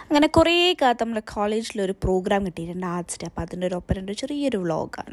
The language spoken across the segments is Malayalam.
അങ്ങനെ കുറേ കാലത്ത് നമ്മുടെ കോളേജിൽ ഒരു പ്രോഗ്രാം കിട്ടിയിട്ടുണ്ട് ആർട്സ് ഡേ അപ്പോൾ അതിൻ്റെ ഒരു ഒപ്പം ഒരു ചെറിയൊരു വ്ളോഗാണ്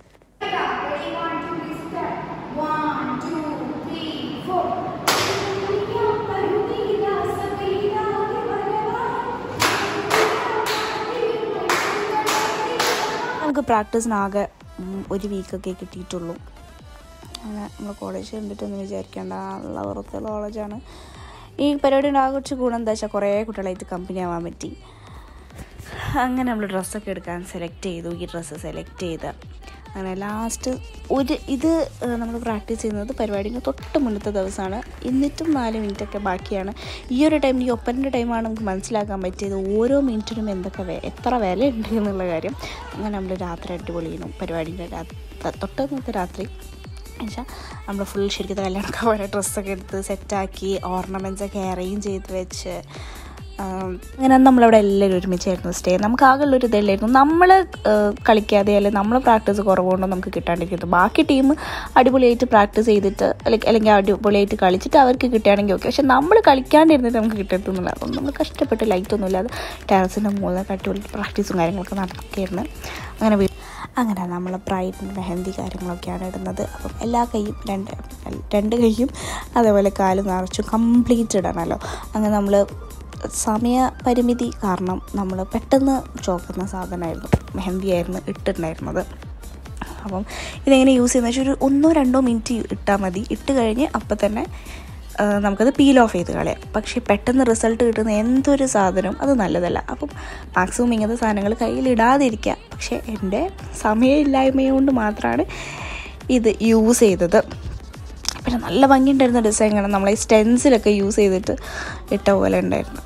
നമുക്ക് പ്രാക്ടീസിനാകെ ഉം, ഒരു വീക്കൊക്കെ കിട്ടിയിട്ടുള്ളൂ അങ്ങനെ നമ്മൾ കോളേജ് കണ്ടിട്ടൊന്നും വിചാരിക്കേണ്ട നല്ല പുറത്തുള്ള കോളേജാണ് ഈ പരിപാടിയുടെ ആകെ കുറച്ച് ഗുണം എന്താ വെച്ചാൽ കുറേ കുട്ടികളായിട്ട് കമ്പനി ആവാൻ പറ്റി അങ്ങനെ നമ്മൾ ഡ്രസ്സൊക്കെ എടുക്കാൻ സെലക്ട് ചെയ്തു ഈ ഡ്രസ്സ് സെലക്ട് ചെയ്ത് അങ്ങനെ ലാസ്റ്റ് ഒരു ഇത് നമ്മൾ പ്രാക്ടീസ് ചെയ്യുന്നത് പരിപാടിക്ക് തൊട്ട് മുന്നത്തെ ദിവസമാണ് എന്നിട്ടും നാല് മിനിറ്റൊക്കെ ബാക്കിയാണ് ഈ ഒരു ടൈം ഈ ഒപ്പൻ്റെ ടൈമാണ് നമുക്ക് മനസ്സിലാക്കാൻ പറ്റിയത് ഓരോ മിനിറ്റിനും എന്തൊക്കെ വേ എത്ര വില ഉണ്ട് എന്നുള്ള കാര്യം അങ്ങനെ നമ്മൾ രാത്രി അടിപൊളി ചെയ്യുന്നു പരിപാടിയുടെ രാ- തൊട്ടന്നത്തെ രാത്രി എന്നുവെച്ചാൽ നമ്മൾ ഫുൾ ശരിക്കും കല്യാണമൊക്കെ പോലെ ഡ്രസ്സൊക്കെ എടുത്ത് സെറ്റാക്കി ഓർണമെൻറ്റ്സ് ഒക്കെ അറേഞ്ച് ചെയ്ത് വെച്ച് ആം, അങ്ങനെ നമ്മളവിടെ എല്ലാവരും ഒരുമിച്ചായിരുന്നു സ്റ്റേ നമുക്ക് ആകെയുള്ളൊരു ഇതല്ലായിരുന്നു നമ്മൾ കളിക്കാതെ അല്ലെങ്കിൽ നമ്മൾ പ്രാക്ടീസ് കുറവുകൊണ്ടോ നമുക്ക് കിട്ടാണ്ടിരിക്കുന്നു ബാക്കി ടീം അടിപൊളിയായിട്ട് പ്രാക്ടീസ് ചെയ്തിട്ട് അല്ലെങ്കിൽ അല്ലെങ്കിൽ അടിപൊളിയായിട്ട് കളിച്ചിട്ട് അവർക്ക് കിട്ടുകയാണെങ്കിൽ ഓക്കെ പക്ഷെ നമ്മൾ കളിക്കാണ്ടിരുന്നിട്ട് നമുക്ക് കിട്ടത്തുന്നില്ല അപ്പം നമ്മൾ കഷ്ടപ്പെട്ട് ലൈറ്റൊന്നും ഇല്ലാതെ ടെറസിൻ്റെ മുകളിൽ അടിപൊളി പ്രാക്ടീസും കാര്യങ്ങളൊക്കെ നടക്കുകയായിരുന്നു അങ്ങനെ വീ- അങ്ങനെ നമ്മൾ ബ്രൈഡ് മെഹന്തി കാര്യങ്ങളൊക്കെയാണ് ഇടുന്നത് അപ്പം എല്ലാ കൈയും രണ്ട് രണ്ട് കൈയും അതേപോലെ കാല് നിറച്ചും കംപ്ലീറ്റ് ഇടണമല്ലോ അങ്ങനെ നമ്മൾ സമയപരിമിതി കാരണം നമ്മൾ പെട്ടെന്ന് ചോക്കുന്ന സാധനമായിരുന്നു മെഹന്തി ആയിരുന്നു ഇട്ടിട്ടുണ്ടായിരുന്നത് അപ്പം ഇതെങ്ങനെ യൂസ് ചെയ്യുന്നത് വെച്ചാൽ ഒരു ഒന്നോ രണ്ടോ മിനിറ്റ് ഇട്ടാൽ മതി ഇട്ട് കഴിഞ്ഞ് അപ്പം തന്നെ ആ, നമുക്കത് പീൽ ഓഫ് ചെയ്ത് കളയാം പക്ഷേ പെട്ടെന്ന് റിസൾട്ട് കിട്ടുന്ന എന്തൊരു സാധനവും അത് നല്ലതല്ല അപ്പം മാക്സിമം ഇങ്ങനത്തെ സാധനങ്ങൾ കയ്യിലിടാതിരിക്കുക പക്ഷേ എൻ്റെ സമയമില്ലായ്മ കൊണ്ട് മാത്രമാണ് ഇത് യൂസ് ചെയ്തത് പിന്നെ നല്ല ഭംഗിയുണ്ടായിരുന്ന ഡിസൈൻ കാണാം നമ്മളെ ഈ സ്റ്റെൻസിലൊക്കെ യൂസ് ചെയ്തിട്ട് ഇട്ട പോലെ ഉണ്ടായിരുന്നു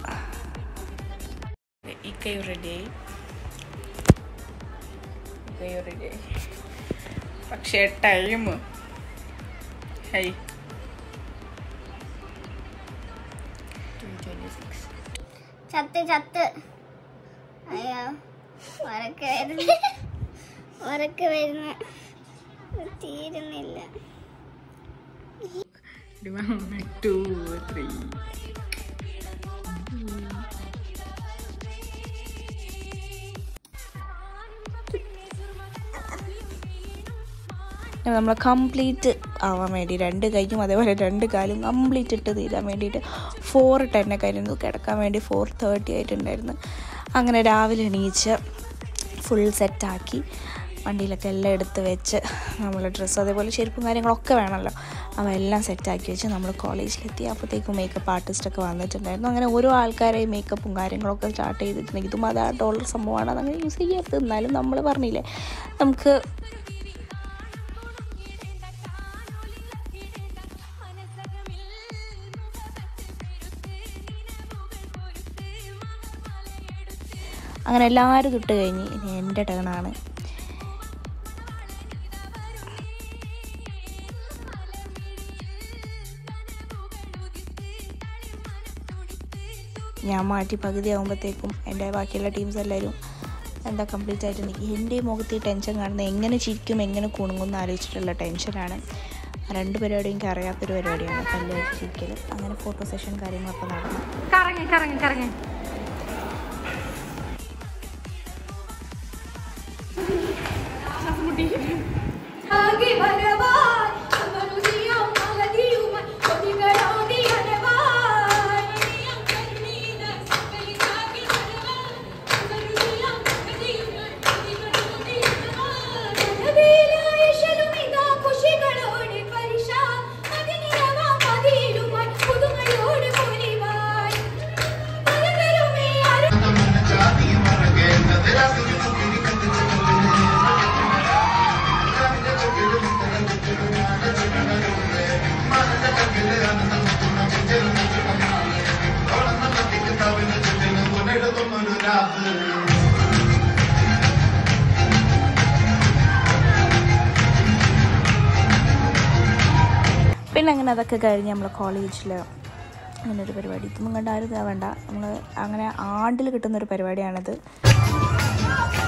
ഇക്കയും റെഡിയായി ഇക്കയും റെഡിയായി പക്ഷേ ടൈം ഹൈ ചത്ത് ചത്ത് അയ്യോ ഉറക്കെ വരുന്നു ഉറക്കെ വരുന്നു തീരുന്നില്ല ടു ത്രീ നമ്മൾ കംപ്ലീറ്റ് ആവാൻ വേണ്ടി രണ്ട് കൈയും അതേപോലെ രണ്ട് കാലും കംപ്ലീറ്റ് ഇട്ട് തീരാൻ വേണ്ടിയിട്ട് ഫോർ ടെന്നൊക്കെ ആയിരുന്നു കിടക്കാൻ വേണ്ടി ഫോർ തേർട്ടി ആയിട്ടുണ്ടായിരുന്നു അങ്ങനെ രാവിലെ എണീച്ച് ഫുൾ സെറ്റാക്കി വണ്ടിയിലൊക്കെ എല്ലാം എടുത്ത് വെച്ച് നമ്മൾ ഡ്രസ്സ് അതേപോലെ ചെരുപ്പും കാര്യങ്ങളൊക്കെ വേണമല്ലോ അവ എല്ലാം സെറ്റാക്കി വെച്ച് നമ്മൾ കോളേജിലെത്തി അപ്പോഴത്തേക്കും മേക്കപ്പ് ആർട്ടിസ്റ്റൊക്കെ വന്നിട്ടുണ്ടായിരുന്നു അങ്ങനെ ഓരോ ആൾക്കാരെയും മേക്കപ്പും കാര്യങ്ങളൊക്കെ സ്റ്റാർട്ട് ചെയ്തിട്ടുണ്ടെങ്കിൽ ഇതും അതാ ഡോളർ സംഭവമാണ് അതങ്ങനെ യൂസ് ചെയ്യരുത് എന്നാലും നമ്മൾ പറഞ്ഞില്ലേ നമുക്ക് അങ്ങനെ എല്ലാവരും ഇട്ട് കഴിഞ്ഞ് ഇനി എൻ്റെ ടേണാണ് ഞാൻ മാറ്റി പകുതി ആകുമ്പോഴത്തേക്കും എൻ്റെ ബാക്കിയുള്ള ടീംസ് എല്ലാവരും എന്താ കംപ്ലീറ്റ് ആയിട്ട് നിൽക്കും എൻ്റെ മുഖത്ത് ഈ ടെൻഷൻ കാണുന്നത് എങ്ങനെ ചിരിക്കും എങ്ങനെ കുണുങ്ങും എന്ന് ആലോചിച്ചിട്ടുള്ള ടെൻഷനാണ് രണ്ട് പരിപാടിയും എനിക്ക് അറിയാത്തൊരു പരിപാടിയാണ് കല്യായിട്ട് ചിരിക്കൽ അങ്ങനെ ഫോട്ടോ സെഷൻ കാര്യങ്ങളൊക്കെ നടന്നു കറങ്ങി കറങ്ങി കറങ്ങി ആകെ വരവാൻ അമരുതിയോ മലതിയുമൻ കൊതികളോടി അനവാൻ കണ്ണീന സകലിതാകെ വരവാൻ അമരുതിയോ മലതിയുമൻ കൊതികളോടി അനവാൻ നദിയിലായിഷലുമിതാ കുശികളോടെ പരിശ അതിനിരവാ മതിയിലുമായി പുതുമയോട് പൊലിവാൻ പലതരുമേ അരു പിന്നെ അങ്ങനെ അതൊക്കെ കഴിഞ്ഞ് നമ്മൾ കോളേജിൽ അങ്ങനെ ഒരു പരിപാടി ഇതൊന്നും കണ്ടാരും വേണ്ട നമ്മൾ അങ്ങനെ ആണ്ടിൽ കിട്ടുന്ന ഒരു പരിപാടിയാണിത്